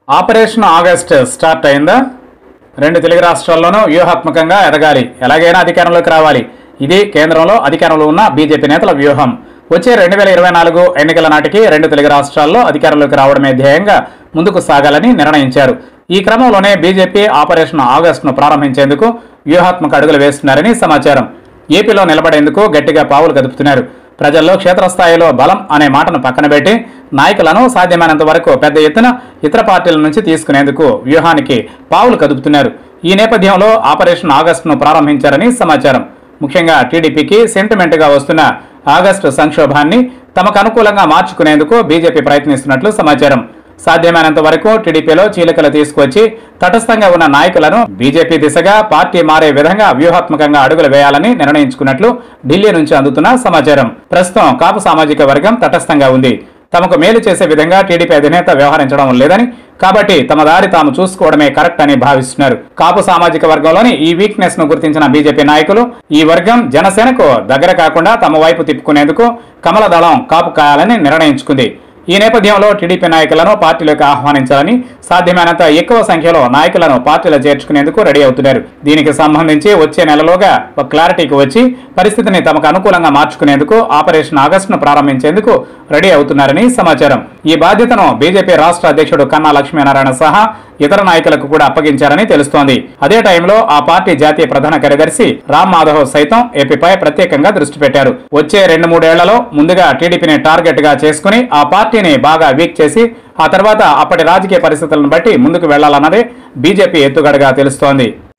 operation August start అయిందా రెండు తెలుగు రాష్ట్రాల్లోనూ వ్యూహాత్మకంగా ఎదగాలి ఎలాగైనా అధికారంలోకి రావాలి ఇది కేంద్రంలో అధికారంలో ఉన్న బీజేపీ నేతల వ్యూహం వచ్చే రెండు వేల ఇరవై నాలుగు ఎన్నికల నాటికి రెండు తెలుగు రాష్ట్రాల్లో అధికారంలోకి రావడమే ధ్యేయంగా ముందుకు సాగాలని నిర్ణయించారు ఈ క్రమంలోనే బీజేపీ ఆపరేషన్ ఆగస్టును ప్రారంభించేందుకు వ్యూహాత్మక అడుగులు వేస్తున్నారని సమాచారం ఏపీలో నిలబడేందుకు గట్టిగా పావులు కదుపుతున్నారు ప్రజల్లో క్షేత్రస్థాయిలో బలం అనే మాటను పక్కన పెట్టి నాయకులను సాధ్యమైనంత వరకు పెద్ద ఎత్తున ఇతర పార్టీల నుంచి తీసుకునేందుకు వ్యూహానికి పావులు కదుపుతున్నారు ఈ నేపథ్యంలో ఆపరేషన్ ఆగస్టును ప్రారంభించారని సమాచారం ముఖ్యంగా టీడీపీకి సెంటిమెంట్గా వస్తున్న ఆగస్టు సంక్షోభాన్ని తమకు అనుకూలంగా మార్చుకునేందుకు బీజేపీ ప్రయత్నిస్తున్నట్లు సమాచారం సాధ్యమైనంత వరకు టీడీపీలో చీలికలు తీసుకొచ్చి తటస్థంగా ఉన్న నాయకులను బీజేపీ దిశగా పార్టీ మారే విధంగా వ్యూహాత్మకంగా అడుగులు వేయాలని నిర్ణయించుకున్నట్లు ఢిల్లీ నుంచి అందుతున్న సమాచారం ప్రస్తుతం కాపు సామాజిక వర్గం తటస్థంగా ఉంది తమకు మేలు చేసే విధంగా టీడీపీ అధినేత వ్యవహరించడం లేదని కాబట్టి తమ దారి తాము చూసుకోవడమే కరెక్ట్ అని భావిస్తున్నారు కాపు సామాజిక వర్గంలోని ఈ వీక్నెస్ ను గుర్తించిన బీజేపీ నాయకులు ఈ వర్గం జనసేనకు దగ్గర కాకుండా తమ వైపు తిప్పుకునేందుకు కమల దళం కాపు కాయాలని నిర్ణయించుకుంది ఈ నేపథ్యంలో టీడీపీ నాయకులను పార్టీలోకి ఆహ్వానించాలని సాధ్యమైనంత ఎక్కువ సంఖ్యలో నాయకులను పార్టీలో చేర్చుకునేందుకు రెడీ అవుతున్నారు దీనికి సంబంధించి వచ్చే నెలలోగా ఒక క్లారిటీకి వచ్చి పరిస్థితిని తమకు అనుకూలంగా మార్చుకునేందుకు ఆపరేషన్ ఆగస్టును ప్రారంభించేందుకు రెడీ అవుతున్నారని సమాచారం ఈ బాధ్యతను బీజేపీ రాష్ట్ర అధ్యక్షుడు కన్నా లక్ష్మీనారాయణ సహా ఇతర నాయకులకు కూడా అప్పగించారని తెలుస్తోంది అదే టైంలో ఆ పార్టీ జాతీయ ప్రధాన కార్యదర్శి రామ్ మాధవ్ సైతం ఏపీపై ప్రత్యేకంగా దృష్టి పెట్టారు వచ్చే రెండు మూడేళ్లలో ముందుగా టీడీపీని టార్గెట్ గా చేసుకుని ఆ పార్టీని బాగా వీక్ చేసి ఆ తర్వాత అప్పటి రాజకీయ పరిస్థితులను బట్టి ముందుకు వెళ్లాలన్నదే బీజేపీ ఎత్తుగడగా తెలుస్తోంది